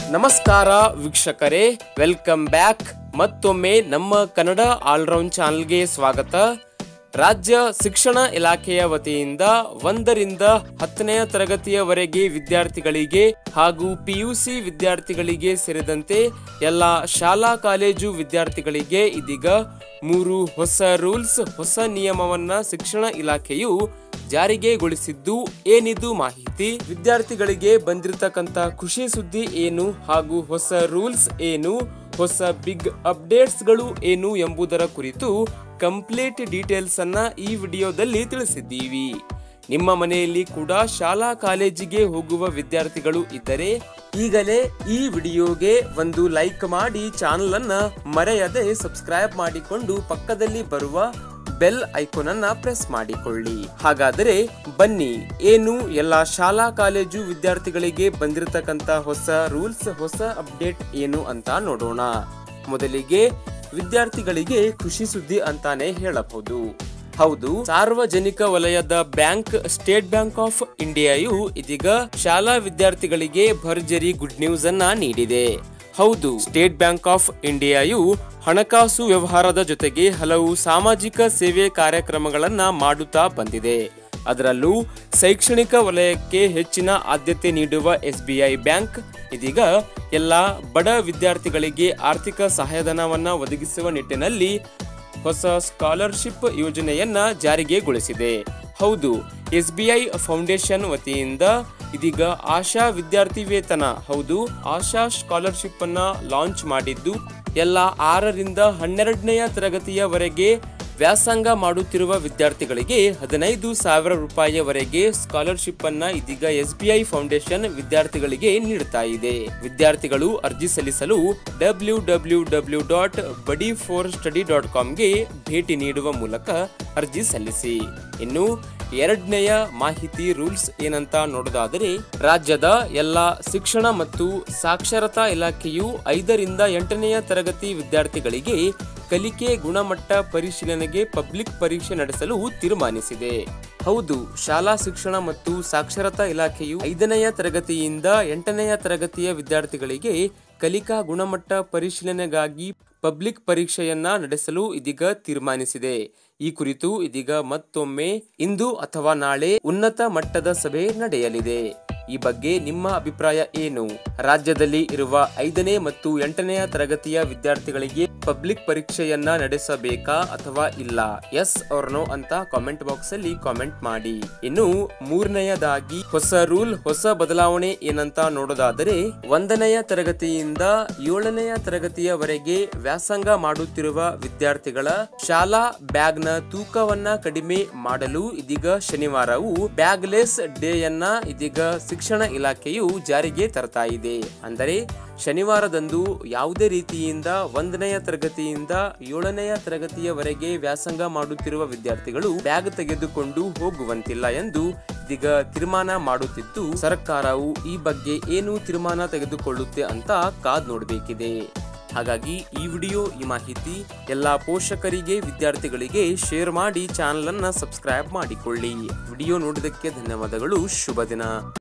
ನಮಸ್ಕಾರ ವೀಕ್ಷಕರೇ welcome back ಮತ್ತೊಮ್ಮೆ ನಮ್ಮ ಕನ್ನಡ ಆಲ್ರೌಂಡ್ ಚಾನಲ್ಗೆ ಸ್ವಾಗತ ರಾಜ್ಯ ಶಿಕ್ಷಣ ಇಲಾಖೆಯ ವತಿಯಿಂದ ಒಂದರಿಂದ ಹತ್ತನೆಯ ತರಗತಿಯವರೆಗೆ ವಿದ್ಯಾರ್ಥಿಗಳಿಗೆ ಹಾಗೂ ಪಿಯುಸಿ ವಿದ್ಯಾರ್ಥಿಗಳಿಗೆ ಸೇರಿದಂತೆ ಎಲ್ಲ ಶಾಲಾ ಕಾಲೇಜು ವಿದ್ಯಾರ್ಥಿಗಳಿಗೆ ಇದೀಗ ಮೂರು ಹೊಸ ರೂಲ್ಸ್ ಹೊಸ ನಿಯಮವನ್ನ ಶಿಕ್ಷಣ ಇಲಾಖೆಯು ಜಾರಿಗೆಗೊಳಿಸಿದ್ದು ಏನಿದು ಮಾಹಿತಿ ವಿದ್ಯಾರ್ಥಿಗಳಿಗೆ ಬಂದಿರತಕ್ಕಂತ ಖುಷಿ ಸುದ್ದಿ ಏನು ಹಾಗೂ ಹೊಸ ರೂಲ್ಸ್ ಏನು ಹೊಸ ಬಿಗ್ ಅಪ್ಡೇಟ್ಸ್ ಗಳು ಏನು ಎಂಬುದರ ಕುರಿತು ಕಂಪ್ಲೀಟ್ ಡೀಟೇಲ್ಸ್ ಅನ್ನ ಈ ವಿಡಿಯೋದಲ್ಲಿ ತಿಳಿಸಿದ್ದೀವಿ ನಿಮ್ಮ ಮನೆಯಲ್ಲಿ ಕೂಡ ಶಾಲಾ ಕಾಲೇಜಿಗೆ ಹೋಗುವ ವಿದ್ಯಾರ್ಥಿಗಳು ಇದ್ದರೆ ಈಗಲೇ ಈ ವಿಡಿಯೋಗೆ ಒಂದು ಲೈಕ್ ಮಾಡಿ ಚಾನಲ್ ಅನ್ನ ಮರೆಯದೆ ಸಬ್ಸ್ಕ್ರೈಬ್ ಮಾಡಿಕೊಂಡು ಪಕ್ಕದಲ್ಲಿ ಬರುವ ಬೆಲ್ ಐಕಾನ್ ಅನ್ನ ಪ್ರೆಸ್ ಮಾಡಿಕೊಳ್ಳಿ ಹಾಗಾದರೆ ಬನ್ನಿ ಏನು ಎಲ್ಲ ಶಾಲಾ ಕಾಲೇಜು ವಿದ್ಯಾರ್ಥಿಗಳಿಗೆ ಬಂದಿರತಕ್ಕಂತ ಹೊಸ ರೂಲ್ಸ್ ಹೊಸ ಅಪ್ಡೇಟ್ ಏನು ಅಂತ ನೋಡೋಣ ಮೊದಲಿಗೆ ವಿದ್ಯಾರ್ಥಿಗಳಿಗೆ ಖುಷಿ ಸುದ್ದಿ ಅಂತಾನೆ ಹೇಳಬಹುದು ಹೌದು ಸಾರ್ವಜನಿಕ ವಲಯದ ಬ್ಯಾಂಕ್ ಸ್ಟೇಟ್ ಬ್ಯಾಂಕ್ ಆಫ್ ಇಂಡಿಯಾಯು ಇದೀಗ ಶಾಲಾ ವಿದ್ಯಾರ್ಥಿಗಳಿಗೆ ಭರ್ಜರಿ ಗುಡ್ ನ್ಯೂಸ್ ಅನ್ನ ನೀಡಿದೆ ಹೌದು ಸ್ಟೇಟ್ ಬ್ಯಾಂಕ್ ಆಫ್ ಇಂಡಿಯಾಯು ಹಣಕಾಸು ವ್ಯವಹಾರದ ಜೊತೆಗೆ ಹಲವು ಸಾಮಾಜಿಕ ಸೇವೆ ಕಾರ್ಯಕ್ರಮಗಳನ್ನ ಮಾಡುತ್ತಾ ಬಂದಿದೆ ಅದರಲ್ಲೂ ಶೈಕ್ಷಣಿಕ ವಲಯಕ್ಕೆ ಹೆಚ್ಚಿನ ಆದ್ಯತೆ ನೀಡುವ ಎಸ್ಬಿಐ ಬ್ಯಾಂಕ್ ಇದೀಗ ಎಲ್ಲ ಬಡ ವಿದ್ಯಾರ್ಥಿಗಳಿಗೆ ಆರ್ಥಿಕ ಸಹಾಯಧನವನ್ನ ಒದಗಿಸುವ ನಿಟ್ಟಿನಲ್ಲಿ ಹೊಸ ಸ್ಕಾಲರ್ಶಿಪ್ ಯೋಜನೆಯನ್ನ ಜಾರಿಗೆಗೊಳಿಸಿದೆ ಹೌದು ಎಸ್ಬಿಐ ಫೌಂಡೇಶನ್ ವತಿಯಿಂದ ಇದೀಗ ಆಶಾ ವಿದ್ಯಾರ್ಥಿ ವೇತನ ಹೌದು ಆಶಾ ಸ್ಕಾಲರ್ಶಿಪ್ ಅನ್ನ ಲಾಂಚ್ ಮಾಡಿದ್ದು ಎಲ್ಲ ಆರರಿಂದ ಹನ್ನೆರಡನೆಯ ತರಗತಿಯವರೆಗೆ ವ್ಯಾಸಂಗ ಮಾಡುತ್ತಿರುವ ವಿದ್ಯಾರ್ಥಿಗಳಿಗೆ ಹದಿನೈದು ಸಾವಿರ ರೂಪಾಯಿವರೆಗೆ ಸ್ಕಾಲರ್ಶಿಪ್ ಅನ್ನ ಇದೀಗ ಎಸ್ ಬಿ ಐ ಫೌಂಡೇಶನ್ ವಿದ್ಯಾರ್ಥಿಗಳಿಗೆ ನೀಡುತ್ತಾ ಇದೆ ವಿದ್ಯಾರ್ಥಿಗಳು ಅರ್ಜಿ ಸಲ್ಲಿಸಲು W W W dot buddy four study dot ಕಾಮ್ಗೆ ಭೇಟಿ ನೀಡುವ ಮೂಲಕ ಅರ್ಜಿ ಸಲ್ಲಿಸಿ ಇನ್ನು ಎರಡನೆಯ ಮಾಹಿತಿ ರೂಲ್ಸ್ ಏನಂತ ನೋಡೋದಾದರೆ ರಾಜ್ಯದ ಎಲ್ಲ ಶಿಕ್ಷಣ ಮತ್ತು ಸಾಕ್ಷರತಾ ಇಲಾಖೆಯು ಐದರಿಂದ ಎಂಟನೆಯ ತರಗತಿ ವಿದ್ಯಾರ್ಥಿಗಳಿಗೆ ಕಲಿಕೆ ಗುಣಮಟ್ಟ ಪರಿಶೀಲನೆಗೆ ಪಬ್ಲಿಕ್ ಪರೀಕ್ಷೆ ನಡೆಸಲು ತೀರ್ಮಾನಿಸಿದೆ ಹೌದು ಶಾಲಾ ಶಿಕ್ಷಣ ಮತ್ತು ಸಾಕ್ಷರತಾ ಇಲಾಖೆಯು ಐದನೆಯ ತರಗತಿಯಿಂದ ಎಂಟನೆಯ ತರಗತಿಯ ವಿದ್ಯಾರ್ಥಿಗಳಿಗೆ ಕಲಿಕಾ ಗುಣಮಟ್ಟ ಪರಿಶೀಲನೆಗಾಗಿ ಪಬ್ಲಿಕ್ ಪರೀಕ್ಷೆಯನ್ನ ನಡೆಸಲು ಇದೀಗ ತೀರ್ಮಾನಿಸಿದೆ ಈ ಕುರಿತು ಇದೀಗ ಮತ್ತೊಮ್ಮೆ ಇಂದು ಅಥವಾ ನಾಳೆ ಉನ್ನತ ಮಟ್ಟದ ಸಭೆ ನಡೆಯಲಿದೆ ಈ ಬಗ್ಗೆ ನಿಮ್ಮ ಅಭಿಪ್ರಾಯ ಏನು ರಾಜ್ಯದಲ್ಲಿ ಇರುವ ಐದನೇ ಮತ್ತು ಎಂಟನೆಯ ತರಗತಿಯ ವಿದ್ಯಾರ್ಥಿಗಳಿಗೆ ಪಬ್ಲಿಕ್ ಪರೀಕ್ಷೆಯನ್ನ ನಡೆಸಬೇಕಾ ಅಥವಾ ಇಲ್ಲ ಎಸ್ ಆರ್ ನೋ ಅಂತ ಕಾಮೆಂಟ್ ಬಾಕ್ಸ್ ಅಲ್ಲಿ ಕಾಮೆಂಟ್ ಮಾಡಿ ಇನ್ನು ಮೂರನೆಯದಾಗಿ ಹೊಸ ರೂಲ್ ಹೊಸ ಬದಲಾವಣೆ ಏನಂತ ನೋಡೋದಾದರೆ ಒಂದನೆಯ ತರಗತಿಯಿಂದ ಏಳನೆಯ ತರಗತಿಯವರೆಗೆ ವ್ಯಾಸಂಗ ಮಾಡುತ್ತಿರುವ ವಿದ್ಯಾರ್ಥಿಗಳ ಶಾಲಾ ಬ್ಯಾಗ್ ನ ತೂಕವನ್ನ ಕಡಿಮೆ ಮಾಡಲು ಇದೀಗ ಶನಿವಾರವು ಬ್ಯಾಗ್ಲೆಸ್ ಡೇ ಯನ್ನ ಇದೀಗ ಶಿಕ್ಷಣ ಇಲಾಖೆಯು ಜಾರಿಗೆ ತರ್ತಾ ಇದೆ ಅಂದರೆ ಶನಿವಾರದಂದು ಯಾವುದೇ ರೀತಿಯಿಂದ ಒಂದನೆಯ ತರಗತಿಯಿಂದ ಏಳನೆಯ ತರಗತಿಯವರೆಗೆ ವ್ಯಾಸಂಗ ಮಾಡುತ್ತಿರುವ ವಿದ್ಯಾರ್ಥಿಗಳು ಬ್ಯಾಗ್ ತೆಗೆದುಕೊಂಡು ಹೋಗುವಂತಿಲ್ಲ ಎಂದು ಇದೀಗ ತೀರ್ಮಾನ ಮಾಡುತ್ತಿದ್ದು ಸರ್ಕಾರವು ಈ ಬಗ್ಗೆ ಏನು ತೀರ್ಮಾನ ತೆಗೆದುಕೊಳ್ಳುತ್ತೆ ಅಂತ ಕಾದ್ ನೋಡಬೇಕಿದೆ ಹಾಗಾಗಿ ಈ ವಿಡಿಯೋ ಈ ಮಾಹಿತಿ ಎಲ್ಲ ಪೋಷಕರಿಗೆ ವಿದ್ಯಾರ್ಥಿಗಳಿಗೆ ಶೇರ್ ಮಾಡಿ ಚಾನಲ್ ಅನ್ನ ಸಬ್ಸ್ಕ್ರೈಬ್ ಮಾಡಿಕೊಳ್ಳಿ ವಿಡಿಯೋ ನೋಡಿದಕ್ಕೆ ಧನ್ಯವಾದಗಳು ಶುಭ ದಿನ